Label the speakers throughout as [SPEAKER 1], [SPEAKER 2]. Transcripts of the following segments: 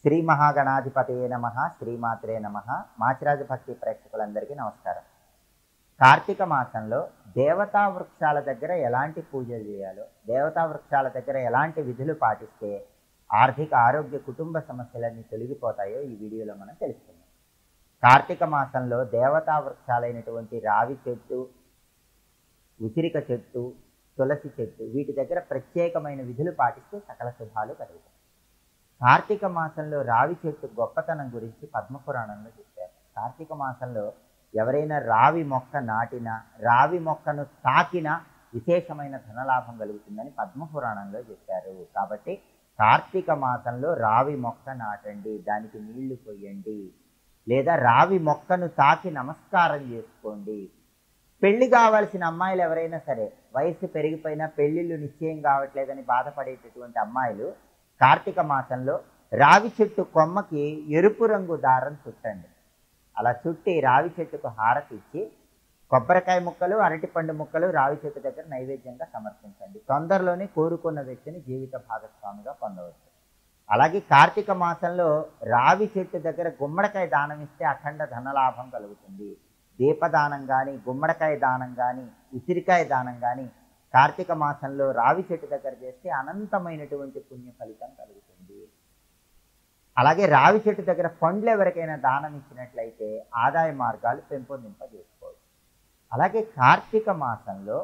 [SPEAKER 1] శ్రీ మహాగణాధిపతయే నమ శ్రీమాత్రే నమ మాచిరాజ భక్తి ప్రేక్షకులందరికీ నమస్కారం కార్తీక మాసంలో దేవతా వృక్షాల దగ్గర ఎలాంటి పూజలు చేయాలో దేవతా వృక్షాల దగ్గర ఎలాంటి విధులు పాటిస్తే ఆర్థిక ఆరోగ్య కుటుంబ సమస్యలన్నీ తొలగిపోతాయో ఈ వీడియోలో మనం తెలుసుకుందాం కార్తీక మాసంలో దేవతా వృక్షాలైనటువంటి రావి చెట్టు ఉసిరిక చెట్టు తులసి చెట్టు వీటి దగ్గర ప్రత్యేకమైన విధులు పాటిస్తే సకల శుభాలు కలుగుతాయి కార్తీక మాసంలో రావి చెట్టు గొప్పతనం గురించి పద్మపురాణంలో చెప్పారు కార్తీక మాసంలో ఎవరైనా రావి మొక్క నాటినా రావి మొక్కను తాకినా విశేషమైన ధనలాభం కలుగుతుందని పద్మపురాణంలో చెప్పారు కాబట్టి కార్తీక మాసంలో రావి మొక్క నాటండి దానికి నీళ్లు పోయండి లేదా రావి మొక్కను తాకి నమస్కారం చేసుకోండి పెళ్లి కావాల్సిన అమ్మాయిలు ఎవరైనా సరే వయసు పెరిగిపోయినా పెళ్లిళ్ళు నిశ్చయం కావట్లేదని బాధపడేటటువంటి అమ్మాయిలు కార్తీక మాసంలో రావి చెట్టు కొమ్మకి ఎరుపు రంగు దారం చుట్టండి అలా చుట్టి రావి చెట్టుకు హారతి ఇచ్చి కొబ్బరికాయ ముక్కలు అరటిపండు ముక్కలు రావి చెట్టు దగ్గర నైవేద్యంగా సమర్పించండి తొందరలోనే కోరుకున్న వ్యక్తిని జీవిత భాగస్వామిగా పొందవచ్చు అలాగే కార్తీక మాసంలో రావి చెట్టు దగ్గర గుమ్మడికాయ దానం ఇస్తే అఖండ ధనలాభం కలుగుతుంది దీపదానం కానీ గుమ్మడికాయ దానం కానీ ఉసిరికాయ దానం కానీ కార్తీక మాసంలో రావి చెట్టు దగ్గర చేస్తే అనంతమైనటువంటి పుణ్య ఫలితం కలుగుతుంది అలాగే రావి చెట్టు దగ్గర పండ్లు ఎవరికైనా దానం ఇచ్చినట్లయితే ఆదాయ మార్గాలు పెంపొందింపజేసుకోవచ్చు అలాగే కార్తీక మాసంలో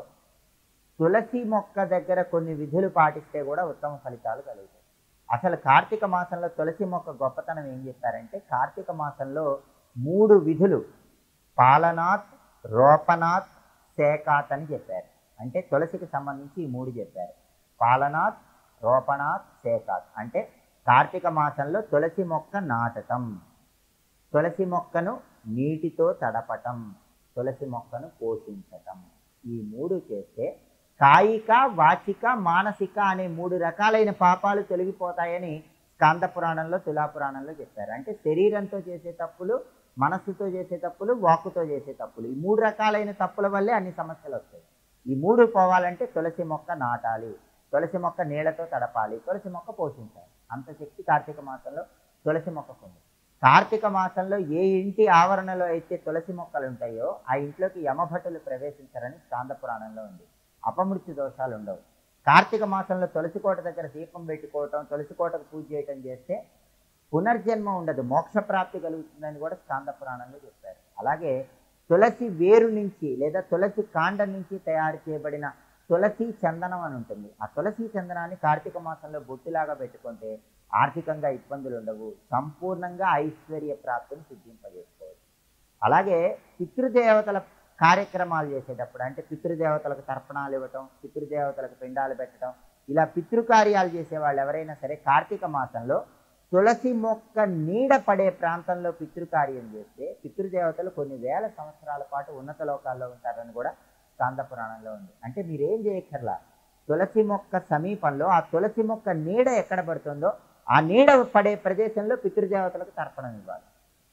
[SPEAKER 1] తులసి మొక్క దగ్గర కొన్ని విధులు పాటిస్తే కూడా ఉత్తమ ఫలితాలు కలుగుతాయి అసలు కార్తీక మాసంలో తులసి మొక్క గొప్పతనం ఏం చెప్పారంటే కార్తీక మాసంలో మూడు విధులు పాలనాత్ రోపనాత్ సేకాత్ అని చెప్పారు అంటే తులసికి సంబంధించి ఈ మూడు చెప్పారు పాలనాత్ రోపణాత్ సేకాత్ అంటే కార్తీక మాసంలో తులసి మొక్క నాటటం తులసి మొక్కను నీటితో తడపటం తులసి మొక్కను పోషించటం ఈ మూడు చేస్తే కాయిక వాచిక మానసిక అనే మూడు రకాలైన పాపాలు తొలగిపోతాయని స్కాంద పురాణంలో తులా పురాణంలో చెప్పారు అంటే శరీరంతో చేసే తప్పులు మనస్సుతో చేసే తప్పులు వాక్కుతో చేసే తప్పులు ఈ మూడు రకాలైన తప్పుల వల్లే అన్ని సమస్యలు వస్తాయి ఈ మూడు పోవాలంటే తులసి మొక్క నాటాలి తులసి మొక్క నీళ్లతో తడపాలి తులసి మొక్క పోషించాలి అంత శక్తి కార్తీక మాసంలో తులసి మొక్కకు ఉంది కార్తీక మాసంలో ఏ ఇంటి ఆవరణలో అయితే తులసి మొక్కలు ఉంటాయో ఆ ఇంట్లోకి యమభటులు ప్రవేశించరని స్కాంద పురాణంలో ఉంది అపమృత్యు దోషాలు ఉండవు కార్తీక మాసంలో తులసి కోట దగ్గర దీపం పెట్టుకోవటం తులసి కోటకు పూజ చేయటం చేస్తే పునర్జన్మ ఉండదు మోక్ష ప్రాప్తి కలుగుతుందని కూడా స్కాంద పురాణంలో చెప్పారు అలాగే తులసి వేరు నుంచి లేదా తులసి కాండం నుంచి తయారు చేయబడిన తులసి చందనం అని ఉంటుంది ఆ తులసి చందనాన్ని కార్తీక మాసంలో బొట్టులాగా పెట్టుకుంటే ఆర్థికంగా ఇబ్బందులు ఉండవు సంపూర్ణంగా ఐశ్వర్య ప్రాప్తిని సిద్ధింపజేసుకోవచ్చు అలాగే పితృదేవతల కార్యక్రమాలు చేసేటప్పుడు అంటే పితృదేవతలకు తర్పణాలు ఇవ్వటం పితృదేవతలకు పిండాలు పెట్టడం ఇలా పితృకార్యాలు చేసే వాళ్ళు ఎవరైనా సరే కార్తీక మాసంలో తులసి మొక్క నీడ పడే ప్రాంతంలో పితృకార్యం చేస్తే పితృదేవతలు కొన్ని వేల సంవత్సరాల పాటు ఉన్నత లోకాల్లో ఉంటారని కూడా స్కాంద పురాణంలో ఉంది అంటే మీరేం చేయక్కర్లా తులసి మొక్క సమీపంలో ఆ తులసి మొక్క నీడ ఎక్కడ పడుతుందో ఆ నీడ పడే ప్రదేశంలో పితృదేవతలకు తర్పణం ఇవ్వాలి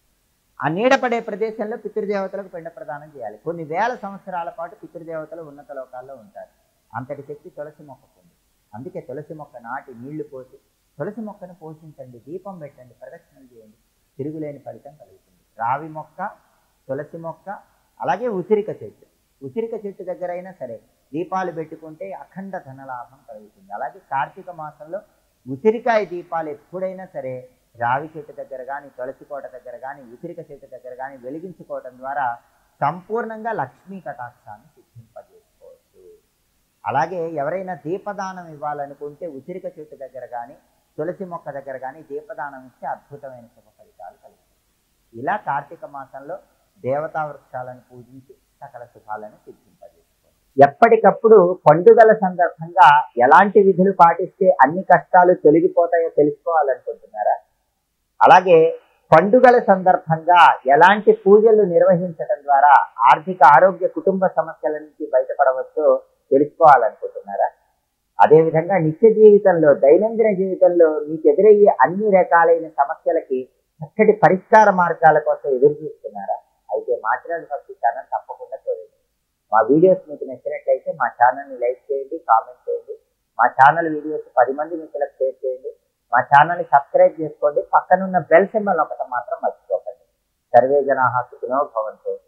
[SPEAKER 1] ఆ నీడ పడే ప్రదేశంలో పితృదేవతలకు పిండ ప్రదానం చేయాలి కొన్ని వేల సంవత్సరాల పాటు పితృదేవతలు ఉన్నత లోకాల్లో ఉంటారు అంతటి శక్తి తులసి మొక్కకు ఉంది అందుకే తులసి మొక్క నాటి నీళ్లు పోసి తులసి మొక్కను పోషించండి దీపం పెట్టండి ప్రదక్షిణలు చేయండి తిరుగులేని ఫలితం కలుగుతుంది రావి మొక్క తులసి మొక్క అలాగే ఉసిరిక చెట్టు ఉసిరిక చెట్టు దగ్గర అయినా సరే దీపాలు పెట్టుకుంటే అఖండ ధనలాభం కలుగుతుంది అలాగే కార్తీక మాసంలో ఉసిరికాయ దీపాలు ఎప్పుడైనా సరే రావి చెట్టు దగ్గర కానీ తులసి కోట దగ్గర కానీ ఉసిరిక చెట్టు దగ్గర కానీ వెలిగించుకోవటం ద్వారా సంపూర్ణంగా లక్ష్మీ కటాక్షాన్ని సిద్ధింపజేసుకోవచ్చు అలాగే ఎవరైనా దీపదానం ఇవ్వాలనుకుంటే ఉసిరిక చెట్టు దగ్గర కానీ తులసి మొక్క దగ్గర కానీ దీపదానం ఇస్తే అద్భుతమైన శుభ ఫలితాలు కలుగుతాయి ఇలా కార్తీక మాసంలో దేవతా వృక్షాలను పూజించి సకల శుభాలను సిద్ధింపజేసుకోండి ఎప్పటికప్పుడు పండుగల సందర్భంగా ఎలాంటి విధులు పాటిస్తే అన్ని కష్టాలు తొలగిపోతాయో తెలుసుకోవాలనుకుంటున్నారా అలాగే పండుగల సందర్భంగా ఎలాంటి పూజలు నిర్వహించడం ద్వారా ఆర్థిక ఆరోగ్య కుటుంబ సమస్యల నుంచి బయటపడవచ్చో తెలుసుకోవాలనుకుంటున్నారా అదేవిధంగా నిత్య జీవితంలో దైనందిన జీవితంలో మీకు ఎదురయ్యే అన్ని రకాలైన సమస్యలకి చక్కటి పరిష్కార మార్గాల కోసం ఎదురు చూస్తున్నారా అయితే మాచిరాజు భక్తి ఛానల్ తప్పకుండా చూడండి మా వీడియోస్ మీకు నచ్చినట్లయితే మా ఛానల్ని లైక్ చేయండి కామెంట్ చేయండి మా ఛానల్ వీడియోస్ పది మంది మిత్రులకు షేర్ చేయండి మా ఛానల్ని సబ్స్క్రైబ్ చేసుకోండి పక్కనున్న బెల్ సింబల్ ఒకటి మాత్రం మర్చిపోకండి సర్వే జనా సుఖినో భవంతు